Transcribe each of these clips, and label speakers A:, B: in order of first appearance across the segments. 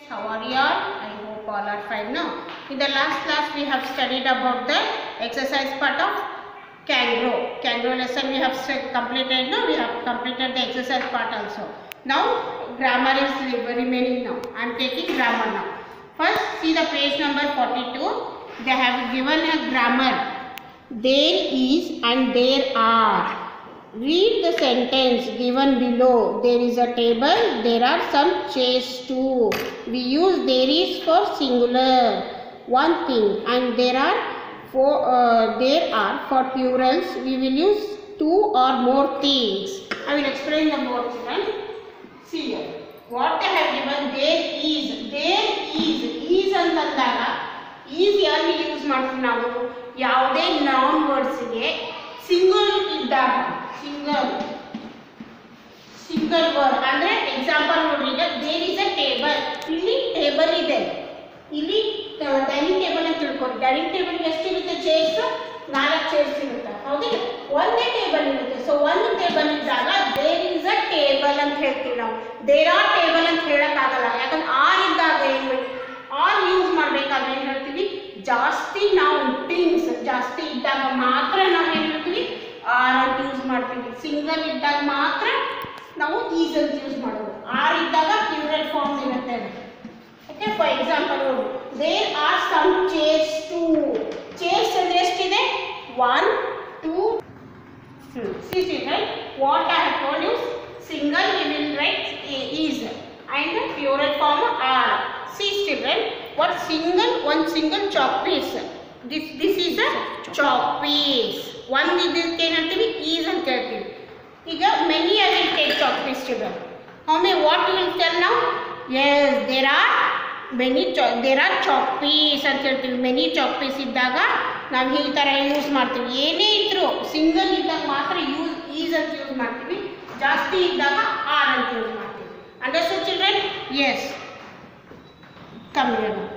A: how are you all? I hope all are fine now. In the last class we have studied about the exercise part of kangaroo. Kangaroo lesson we have st- completed now. We have completed the exercise part also. Now grammar is re- remaining now. I am taking grammar now. First see the page number 42. They have given a grammar. There is and there are. Read the sentence given below. There is a table. There are some chairs too. We use there is for singular. One thing and there are for uh, there are for plurals. We will use two or more things. I will explain the more children. See here. What they have given there is there is is ಅಂತಂದಾಗ is ಎಲ್ಲಿ use ಮಾಡ್ತೀವಿ ನಾವು ಯಾವುದೇ noun ವರ್ಡ್ಸ್ಗೆ single ಇದ್ದಾಗ single single word ಅಂದ್ರೆ example ನೋಡ್ರಿ ಈಗ ದೇರ್ ಇಸ್ ಅ ಟೇಬಲ್ ಇಲ್ಲಿ ಟೇಬಲ್ ಇದೆ ಇಲ್ಲಿ ಡೈನಿಂಗ್ ಟೇಬಲ್ ಅಂತ ತಿಳ್ಕೊರಿ ಡೈನಿಂಗ್ ಟೇಬಲ್ ಎಷ್ಟಿರುತ್ತೆ ಚೇರ್ಸ್ ನಾಲ್ಕು ಚೇರ್ಸ್ ಇರುತ್ತೆ ಹೌದಿಲ್ಲ ಒಂದೇ ಟೇಬಲ್ ಇರುತ್ತೆ ಸೊ ಒಂದು ಟೇಬಲ್ ಇದ್ದಾಗ ದೇರ್ ಇಸ್ ಅ ಟೇಬಲ್ ಅಂತ ಹೇಳ್ತೀವಿ ನಾವು ದೇರ್ ಆರ್ ಟೇಬಲ್ ಅಂತ ಹೇಳಕ್ಕಾಗಲ್ಲ ಯಾಕಂದ್ರೆ ಆರ್ ಇದ್ದಾಗ ಏನ್ ಮಾಡಿ ಆರ್ ಯೂಸ್ ಮಾಡ್ಬೇಕಾದ್ರೆ ಏನ್ ಹೇಳ್ತೀವಿ ಜಾಸ್ತಿ ನಾವು ಥಿಂಗ್ಸ್ ಜಾಸ್ತಿ ಇದ್ದಾಗ ಮಾತ್ರ ನಾವು ಏನ್ ಹೇಳ್ತೀವಿ ಆರ್ ಅಂತ ಯೂಸ್ ಮಾಡ್ತೀವಿ ಸಿಂಗಲ್ ಇದ್ದಾಗ ಮಾತ್ರ ನಾವು ಈಸ್ ಅಂತ ಯೂಸ್ ಮಾಡೋದು ಆರ್ ಇದ್ದಾಗ ಪ್ಯೂರಲ್ ಫಾರ್ಮ್ ಇರುತ್ತೆ ಅದು ಓಕೆ ಫಾರ್ ಎಕ್ಸಾಂಪಲ್ ನೋಡಿ there are some chairs two chairs ಅಂದ್ರೆ ಎಷ್ಟಿದೆ one two see see right what I have told you single we will write is and the plural form are see children what single one single chalk piece this this is a chalk piece one ಇದಕ್ಕೆ ಏನು ಹೇಳ್ತೀವಿ is ಅಂತ ಹೇಳ್ತೀವಿ ಈಗ many I will take chalk piece children how may what you will tell now yes there are many chalk there are chalk piece ಅಂತ ಹೇಳ್ತೀವಿ many chalk piece ಇದ್ದಾಗ ನಾವು ಈ ಥರ ಯೂಸ್ ಮಾಡ್ತೀವಿ ಏನೇ ಇದ್ರೂ ಸಿಂಗಲ್ ಇದ್ದಾಗ ಮಾತ್ರ ಯೂಸ್ ಈಸ್ ಅಂತ ಯೂಸ್ ಮಾಡ್ತೀವಿ ಜಾಸ್ತಿ ಇದ್ದಾಗ ಆರ್ ಅಂತ ಯೂಸ್ ಮಾಡ್ತೀವಿ understood children yes come here now.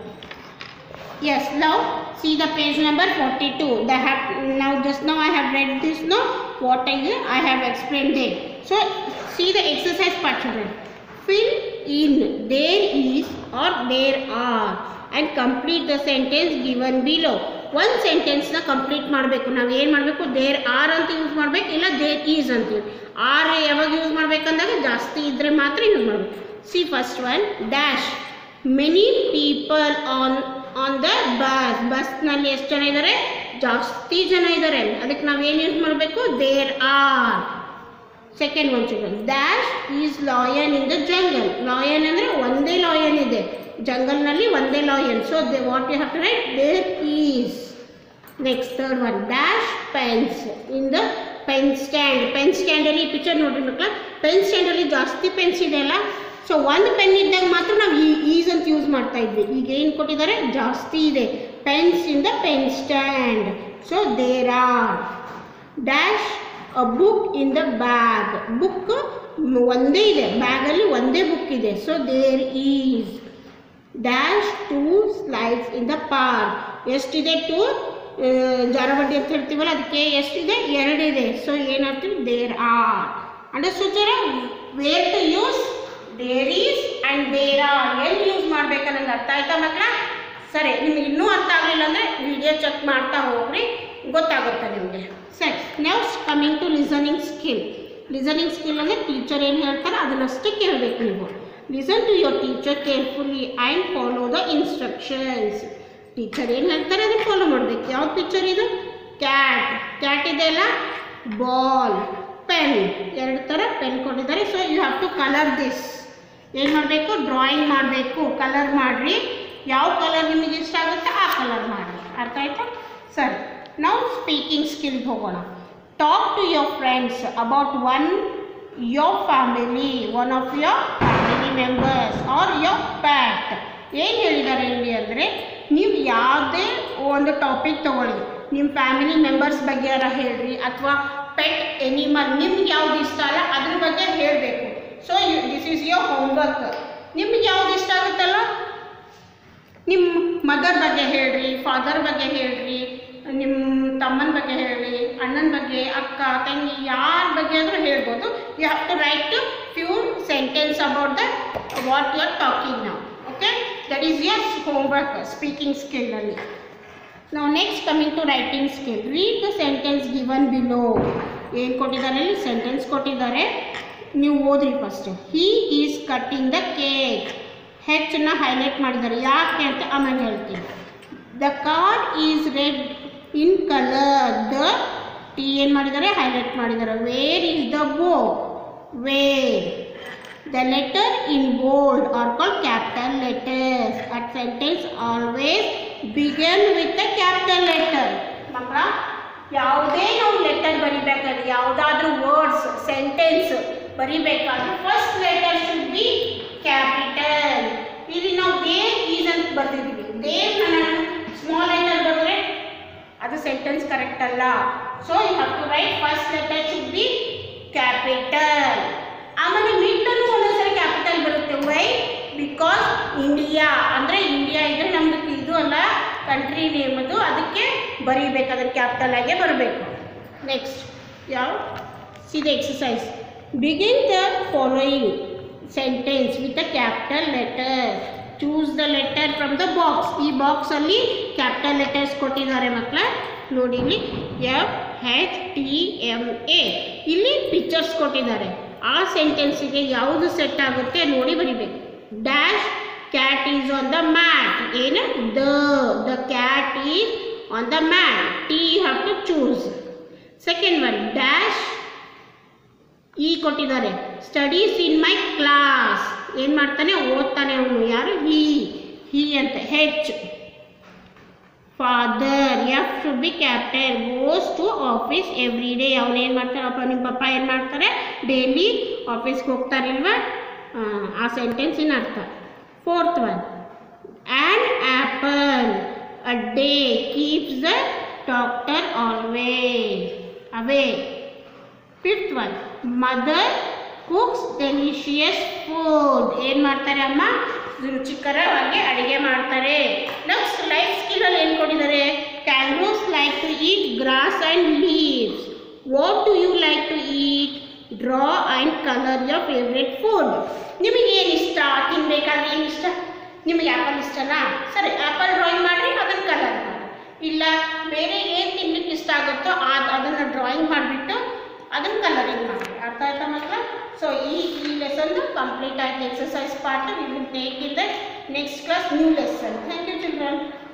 A: Yes, now see the page number 42. They have now just now I have read this now. What I I have explained there. So see the exercise part children. Fill in there is or there are and complete the sentence given below. ಒಂದು ಸೆಂಟೆನ್ಸ್ನ complete ಮಾಡಬೇಕು ನಾವು ಏನು ಮಾಡಬೇಕು there R ಅಂತ use ಮಾಡಬೇಕು ಇಲ್ಲ there is ಅಂತೀವಿ are ಯಾವಾಗ ಯೂಸ್ ಮಾಡ್ಬೇಕಂದಾಗ ಜಾಸ್ತಿ ಇದ್ದರೆ ಮಾತ್ರ ಯೂಸ್ ಮಾಡಬೇಕು see first one dash many people on on the bus ಬಸ್ನಲ್ಲಿ ಎಷ್ಟು ಜನ ಇದ್ದಾರೆ ಜಾಸ್ತಿ ಜನ ಇದ್ದಾರೆ ಅದಕ್ಕೆ ನಾವು ಏನು ಯೂಸ್ ಮಾಡಬೇಕು there are second one children dash is lion in the jungle lion ಅಂದರೆ ಒಂದೇ ಲಾಯನ್ ಇದೆ ಜಂಗಲ್ನಲ್ಲಿ ಒಂದೇ lion so they what you have to write there is next third one dash pens in the pen stand pen ಸ್ಟ್ಯಾಂಡಲ್ಲಿ picture ನೋಡ್ರಿ ಮಕ್ಕಳ pen ಸ್ಟ್ಯಾಂಡಲ್ಲಿ ಜಾಸ್ತಿ pens ಇದೆಯಲ್ಲ ಸೊ ಒಂದು ಪೆನ್ ಇದ್ದಾಗ ಮಾತ್ರ ನಾವು ಈ ಈಸ್ ಅಂತ ಯೂಸ್ ಮಾಡ್ತಾ ಇದ್ವಿ ಈಗ ಏನು ಕೊಟ್ಟಿದ್ದಾರೆ ಜಾಸ್ತಿ ಇದೆ pens in the pen stand so there are dash a book in the bag book ಒಂದೇ ಇದೆ ಬ್ಯಾಗಲ್ಲಿ ಒಂದೇ ಬುಕ್ ಇದೆ so there is dash two slides in the park ಎಷ್ಟಿದೆ ಟೂ ಜಾರಬಂಡಿ ಅಂತ ಹೇಳ್ತೀವಲ್ಲ ಅದಕ್ಕೆ ಎಷ್ಟಿದೆ ಎರಡಿದೆ ಸೊ ಏನಾಗ್ತೀವಿ ದೇರ್ ಆರ್ ಅಂಡರ್ಸ್ಟುಡ್ ಸರ where to use there is and there are ಎಲ್ಲಿ ಯೂಸ್ ಮಾಡ್ಬೇಕು ಅನ್ನೋದು ಅರ್ಥ ಆಯ್ತಾ ಮಕ್ಕಳ ಸರಿ ನಿಮ್ಗೆ ಇನ್ನೂ ಅರ್ಥ ಆಗಲಿಲ್ಲ ಅಂದರೆ ವಿಡಿಯೋ ಚೆಕ್ ಮಾಡ್ತಾ ಹೋಗ್ರಿ ಗೊತ್ತಾಗುತ್ತೆ ನಿಮಗೆ ಸರಿ next coming to listening skill listening skill ಅಂದರೆ ಟೀಚರ್ ಏನು ಹೇಳ್ತಾರೆ ಅದನ್ನಷ್ಟೇ ಕೇಳಬೇಕು ನೀವು listen to your teacher carefully and follow the instructions teacher ಏನು ಹೇಳ್ತಾರೆ ಅದನ್ನು ಫಾಲೋ ಮಾಡಬೇಕು ಯಾವ ಪಿಕ್ಚರ್ ಇದು ಕ್ಯಾಟ್ ಕ್ಯಾಟ್ ಇದೆ ಅಲ್ಲ ಬಾಲ್ ಪೆನ್ ಎರಡು ಥರ ಪೆನ್ ಕೊಟ್ಟಿದ್ದಾರೆ so you have to colour this ಏನು ಮಾಡಬೇಕು ಡ್ರಾಯಿಂಗ್ ಮಾಡಬೇಕು ಕಲರ್ ಮಾಡಿರಿ ಯಾವ ಕಲರ್ ನಿಮಗೆ ಇಷ್ಟ ಆಗುತ್ತೆ ಆ ಕಲರ್ ಮಾಡಿ ಅರ್ಥ ಆಯ್ತಾ ಸರಿ ನಾವು ಸ್ಪೀಕಿಂಗ್ ಸ್ಕಿಲ್ಗೆ ಹೋಗೋಣ talk to your friends about one your family one of your family members or your pet ಏನು ಹೇಳಿದ್ದಾರೆ ಇಲ್ಲಿ ಅಂದರೆ ನೀವು ಯಾವುದೇ ಒಂದು ಟಾಪಿಕ್ ತೊಗೊಳ್ಳಿ ನಿಮ್ಮ ಫ್ಯಾಮಿಲಿ ಮೆಂಬರ್ಸ್ ಬಗ್ಗೆ ಯಾರ ಹೇಳ್ರಿ ಅಥವಾ ಪೆಟ್ ಎನಿಮಲ್ ನಿಮ್ಗೆ ಯಾವ್ದು ಇಷ್ಟ ಅಲ್ಲ ಅದ್ರ ಬಗ್ಗೆ ಹೇಳಬೇಕು so this is your homework ನಿಮ್ಗೆ ಯಾವ್ದು ಇಷ್ಟ ಆಗುತ್ತಲ್ಲ ನಿಮ್ಮ ಮದರ್ ಬಗ್ಗೆ ಹೇಳ್ರಿ ಫಾದರ್ ಬಗ್ಗೆ ಹೇಳ್ರಿ ನಿಮ್ಮ ತಮ್ಮನ ಬಗ್ಗೆ ಹೇಳಿ ಅಣ್ಣನ ಬಗ್ಗೆ ಅಕ್ಕ ತಂಗಿ ಯಾರ ಬಗ್ಗೆ ಆದರೂ ಹೇಳ್ಬೋದು you have to write to few sentence about the what you are talking ನಾವು okay that is your homework speaking ಸ್ಕಿಲ್ನಲ್ಲಿ ನಾವು next coming to writing skill read the sentence given below ಏನು ಕೊಟ್ಟಿದ್ದಾರೆ ಇಲ್ಲಿ ಸೆಂಟೆನ್ಸ್ ಕೊಟ್ಟಿದ್ದಾರೆ ನೀವು ಓದ್ರಿ first he is cutting the cake ಹೆಚ್ಚನ್ನ ಹೈಲೈಟ್ ಮಾಡಿದ್ದಾರೆ ಯಾಕೆ ಅಂತ ಆಮೇಲೆ ಹೇಳ್ತೀನಿ the car is red in colour the T ಏನು ಮಾಡಿದ್ದಾರೆ ಹೈಲೈಟ್ ಮಾಡಿದ್ದಾರೆ where is the bow where The letter in bold are called capital letters. At sentence always begin with the capital letter. ಮಕ್ಕಳ ಯಾವುದೇ ನಾವು ಲೆಟರ್ ಬರಿಬೇಕಾದ್ರೆ ಯಾವುದಾದ್ರೂ words sentence ಬರಿಬೇಕಾದ್ರೆ first letter should be capital ಇಲ್ಲಿ ನಾವು ದೇವ್ ಈಸ್ ಅಂತ ಬರ್ದಿದ್ದೀವಿ ದೇವ್ ನಾನು ಸ್ಮಾಲ್ ಲೆಟರ್ ಬರೆದ್ರೆ ಅದು ಸೆಂಟೆನ್ಸ್ ಕರೆಕ್ಟ್ ಅಲ್ಲ so you have to write first letter should be capital ಆಮೇಲೆ ಮಿಡ್ಲಲ್ಲೂ ಒಂದೊಂದ್ಸರಿ ಕ್ಯಾಪಿಟಲ್ ಬರುತ್ತೆ ವೈ ಬಿಕಾಸ್ ಇಂಡಿಯಾ ಅಂದರೆ ಇಂಡಿಯಾ ಇದ್ರೆ ನಮ್ದು ಇದು ಅಲ್ಲ ಕಂಟ್ರಿ ನೇಮ್ ಅದು ಅದಕ್ಕೆ ಬರೀಬೇಕು ಅದನ್ನು ಕ್ಯಾಪಿಟಲ್ ಆಗೇ ಬರಬೇಕು ನೆಕ್ಸ್ಟ್ ಯಾವ ಸಿದ exercise begin the following sentence with a capital letter choose the letter from the box ಈ ಬಾಕ್ಸಲ್ಲಿ ಕ್ಯಾಪಿಟಲ್ ಲೆಟರ್ಸ್ ಕೊಟ್ಟಿದ್ದಾರೆ ಮಕ್ಕಳ ನೋಡಿ ಇಲ್ಲಿ F H T M A ಇಲ್ಲಿ ಪಿಕ್ಚರ್ಸ್ ಕೊಟ್ಟಿದ್ದಾರೆ ಆ ಸೆಂಟೆನ್ಸಿಗೆ ಯಾವುದು ಸೆಟ್ ಆಗುತ್ತೆ ನೋಡಿ ಬರಿಬೇಕು dash cat is on the mat ಏನು the the cat is on the mat T have to choose second one dash ಈ ಕೊಟ್ಟಿದ್ದಾರೆ ಸ್ಟಡೀಸ್ ಇನ್ ಮೈ ಕ್ಲಾಸ್ ಏನು ಮಾಡ್ತಾನೆ ಓದ್ತಾನೆ ಅವನು ಯಾರು ಹಿ ಹಿ ಅಂತ H father F should be captain goes to office every day ಅವ್ನು ಏನು ಮಾಡ್ತಾರೆ ಅಪ್ಪ ನಿಮ್ಮ ಪಪ್ಪ ಏನು ಮಾಡ್ತಾರೆ ಡೈಲಿ ಆಫೀಸ್ಗೆ ಹೋಗ್ತಾರಿಲ್ವಾ ಆ, ಆ ಸೆಂಟೆನ್ಸಿನ ಅರ್ಥ fourth one an apple a day keeps the doctor always away fifth one mother cooks delicious food ಏನು ಮಾಡ್ತಾರೆ ಅಮ್ಮ ರುಚಿಕರವಾಗಿ ಅಡಿಗೆ ಮಾಡ್ತಾರೆ ನೆಕ್ಸ್ಟ್ ಲೈಫ್ ಸ್ಕಿಲಲ್ಲಿ ಏನು ಕೊಟ್ಟಿದ್ದಾರೆ kangaroos like to eat grass and leaves what do you like to eat draw and colour your favourite food ನಿಮಗೆ ಏನು ಇಷ್ಟ ತಿನ್ಬೇಕಾದ್ರೆ ಏನು ಇಷ್ಟ ನಿಮಗೆ ಆ್ಯಪಲ್ ಇಷ್ಟನಾ ಸರಿ ಆ್ಯಪಲ್ ಡ್ರಾಯಿಂಗ್ ಮಾಡಿ ಅದನ್ನು ಕಲರ್ ಮಾಡಿ ಇಲ್ಲ ಬೇರೆ ಏನು ತಿನ್ಲಿಕ್ಕೆ ಇಷ್ಟ ಆಗುತ್ತೋ ಅದು ಅದನ್ನು ಡ್ರಾಯಿಂಗ್ ಮಾಡಿಬಿಟ್ಟು ಅದನ್ನು ಕಲರಿಂಗ್ ಮಾಡಿ ಅರ್ಥ ಆಯ್ತಾ ಮಕ್ಕಳ ಸೊ ಈ ಈ ಲೆಸನ್ ಕಂಪ್ಲೀಟ್ ಆಯ್ತು exercise part we will take in the next class new lesson thank you children